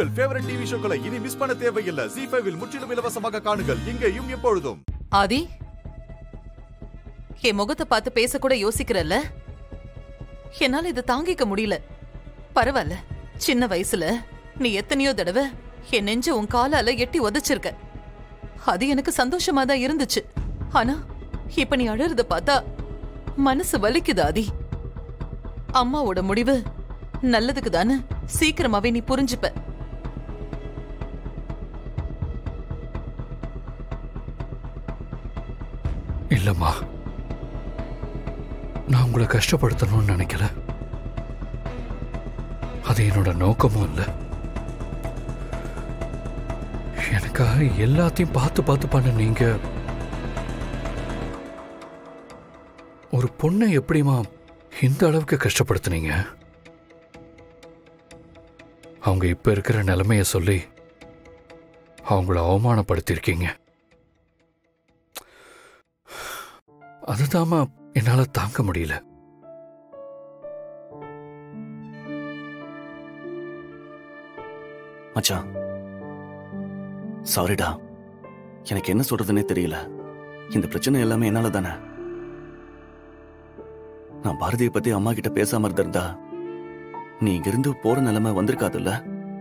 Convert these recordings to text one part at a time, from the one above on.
உங்கள் favourite TV ஷோக்களை இனி miss பண்ண தேவையில்லை ஜி ஃபைவில் முற்றிலும் இலவசமாக காணுங்கள் இங்கேயும் எப்பொழுதும் ஆதி என் முகத்தை பார்த்து பேசக்கூட யோசிக்கிறல்ல என்னால இதை தாங்கிக்க முடியல பரவாயில்ல சின்ன வயசுல நீ எத்தனையோ தடவை என் நெஞ்ச உன் காலால எட்டி உதைச்சிருக்க அது எனக்கு சந்தோஷமா தான் இருந்துச்சு ஆனா இப்ப நீ அழறத பார்த்தா மனசு வலிக்குது ஆதி அம்மாவோட முடிவு நல்லதுக்கு தானே சீக்கிரமாவே நீ புரிஞ்சுப்ப இல்லம்மா நான் உங்களை கஷ்டப்படுத்தணும்னு நினைக்கல அது என்னோட நோக்கமும் இல்லை எனக்காக எல்லாத்தையும் பார்த்து பார்த்து பண்ண நீங்க ஒரு பொண்ணை எப்படிமா இந்த அளவுக்கு கஷ்டப்படுத்துனீங்க அவங்க இப்ப இருக்கிற நிலைமைய சொல்லி அவங்கள அவமானப்படுத்தியிருக்கீங்க அதுதாம்மா என்னால தாங்க முடியல மச்சான் சாரிடா எனக்கு என்ன சொல்றதுன்னே தெரியல இந்த பிரச்சனை எல்லாமே என்னால தானே நான் பாரதியை பத்தி அம்மா கிட்ட பேசாம இருந்திருந்தா நீ இங்கிருந்து போற நிலைமை வந்திருக்காதுல்ல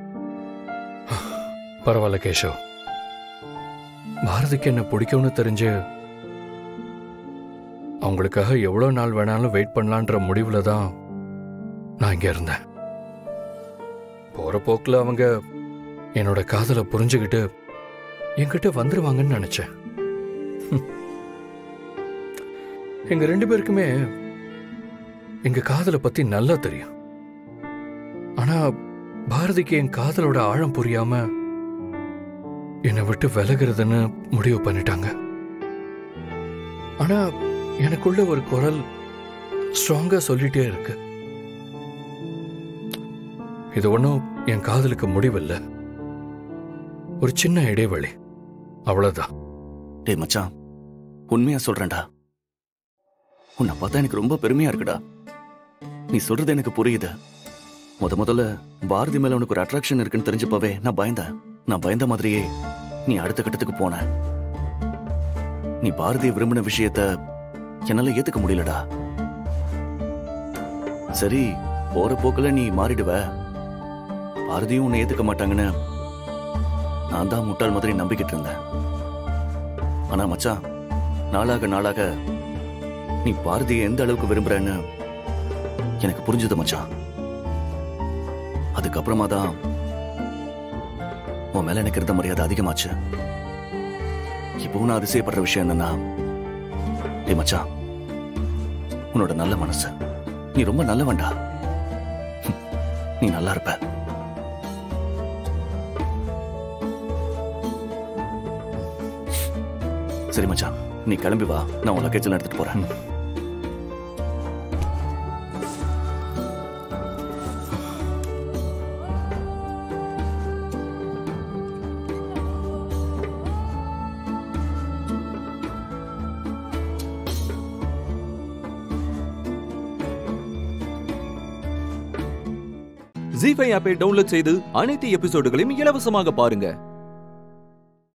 பரவாயில்ல கேஷவ் பாரதிக்கு என்ன பிடிக்கும்னு தெரிஞ்சு அவங்களுக்காக எவ்வளோ நாள் வேணாலும் வெயிட் பண்ணலான்ற முடிவில் தான் நான் இங்கே இருந்தேன் போகிற போக்கில் அவங்க என்னோட காதலை புரிஞ்சுக்கிட்டு என்கிட்ட வந்துருவாங்கன்னு நினச்சேன் எங்க ரெண்டு பேருக்குமே எங்க காதலை பத்தி நல்லா தெரியும் ஆனா பாரதிக்கு என் காதலோட ஆழம் புரியாம என்னை விட்டு விலகிறதுன்னு முடிவு பண்ணிட்டாங்க ஆனா எனக்குள்ள ஒரு குரல் ஸ்ட்ராங்கா சொல்லிட்டே இருக்கு இது ஒன்றும் என் காதலுக்கு முடிவில்லை ஒரு சின்ன இடைவெளி அவ்வளவுதான் டேய் மச்சான் உண்மையா சொல்றேன்டா உன்னை பார்த்தா எனக்கு ரொம்ப பெருமையா இருக்குடா நீ சொல்றது எனக்கு புரியுது முத முதல்ல பாரதி மேல உனக்கு ஒரு அட்ராக்ஷன் இருக்குன்னு தெரிஞ்சப்பவே நான் பயந்தேன் நான் பயந்த மாதிரியே நீ அடுத்த கட்டத்துக்கு போன நீ பாரதியை விரும்பின விஷயத்த என்னால ஏத்துக்க முடியலடா சரி போற போக்குல நீ மாறிடுவ பாரதியும் உன்னை ஏத்துக்க மாட்டாங்கன்னு நான் தான் முட்டாள் மாதிரி நம்பிக்கிட்டு இருந்தேன் ஆனா மச்சான் நாளாக நாளாக நீ பாரதியை எந்த அளவுக்கு விரும்புறன்னு எனக்கு புரிஞ்சது மச்சான் அதுக்கப்புறமா தான் உன் மேல எனக்கு இருந்த மரியாதை அதிகமாச்சு இப்போ நான் அதிசயப்படுற விஷயம் என்னன்னா டேய் மச்சான் உன்னோட நல்ல மனசு நீ ரொம்ப நல்லவன்டா ஹம், நீ நல்லா இருப்ப சரி மச்சான் நீ கிளம்பி வா நான் உன் லக்கேஜ் எடுத்துட்டு போறேன் ஜி ஃபைவ் ஆப்பை டவுன்லோட் செய்து அனைத்து எபிசோடுகளையும் இலவசமாக பாருங்க